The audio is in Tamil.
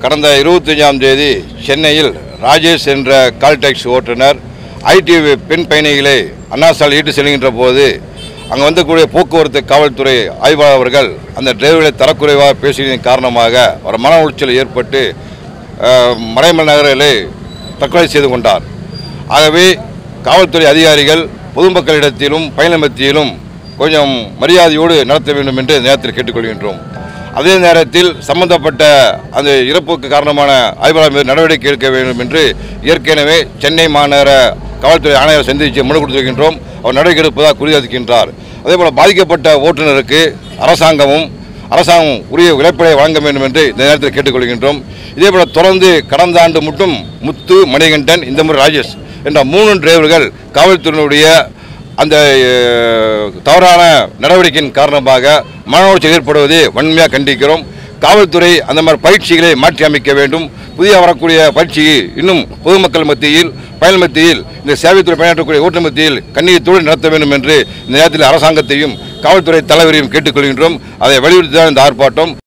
கடந்த இருபத்தஞ்சாம் தேதி சென்னையில் ராஜேஷ் என்ற கால் டாக்ஸி ஓட்டுநர் ஐடி பெண் பயணிகளை அண்ணாசால் ஈட்டு செல்கின்ற போது அங்கே வந்தக்கூடிய போக்குவரத்து காவல்துறை ஆய்வாளர் அவர்கள் அந்த டிரைவர்களை தரக்குறைவாக பேசியதன் காரணமாக ஒரு மன உளைச்சல் ஏற்பட்டு அஹ், மறைமல் நகரிலே தற்கொலை செய்து கொண்டார் ஆகவே காவல்துறை அதிகாரிகள் பொதுமக்களிடத்திலும் பயண மத்தியிலும் கொஞ்சம் மரியாதையோடு நடத்த வேண்டும் என்று இந்த நேரத்தில் கேட்டுக்கொள்கின்றோம் அதே நேரத்தில் சம்பந்தப்பட்ட அந்த இறப்புக்கு காரணமான ஆய்வாளர் மீது நடவடிக்கை எடுக்க வேண்டும் என்று ஏற்கனவே சென்னை மாநகர காவல்துறை ஆணையர் சந்தித்து மனு கொடுத்திருக்கின்றோம் அவர் நடவடிக்கை எடுப்பதாக குறியாதிக்கின்றார் அதேபோல் பாதிக்கப்பட்ட ஓட்டுநருக்கு அரசாங்கமும் அரசாங்கம் உரிய இழப்பீடை வழங்க வேண்டும் என்று இந்த நேரத்தில் கேட்டுக்கொள்கின்றோம் இதேபோல் தொடர்ந்து கடந்த ஆண்டு மட்டும் முத்து மணிகண்டன் இந்த முறை ராஜேஷ் என்ற மூணு டிரைவர்கள் காவல்துறையினுடைய அந்த அஹ், தவறான நடவடிக்கையின் காரணமாக மன உளைச்சல் ஏற்படுவதை வன்மையாக கண்டிக்கிறோம் காவல்துறை அந்த மாதிரி பயிற்சிகளை மாற்றி அமைக்க வேண்டும் புதிய வரக்கூடிய பயிற்சியை இன்னும் பொதுமக்கள் மத்தியில் பயன் மத்தியில் இந்த சேவைத்துறை பணியாற்றக்கூடிய ஓட்டுநர் மத்தியில் கண்ணியத்தோடு நடத்த வேண்டும் என்று இந்த நேரத்தில் அரசாங்கத்தையும் காவல்துறை தலைவரையும் கேட்டுக்கொள்கின்றோம் அதை வலியுறுத்தி தான் இந்த ஆர்ப்பாட்டம்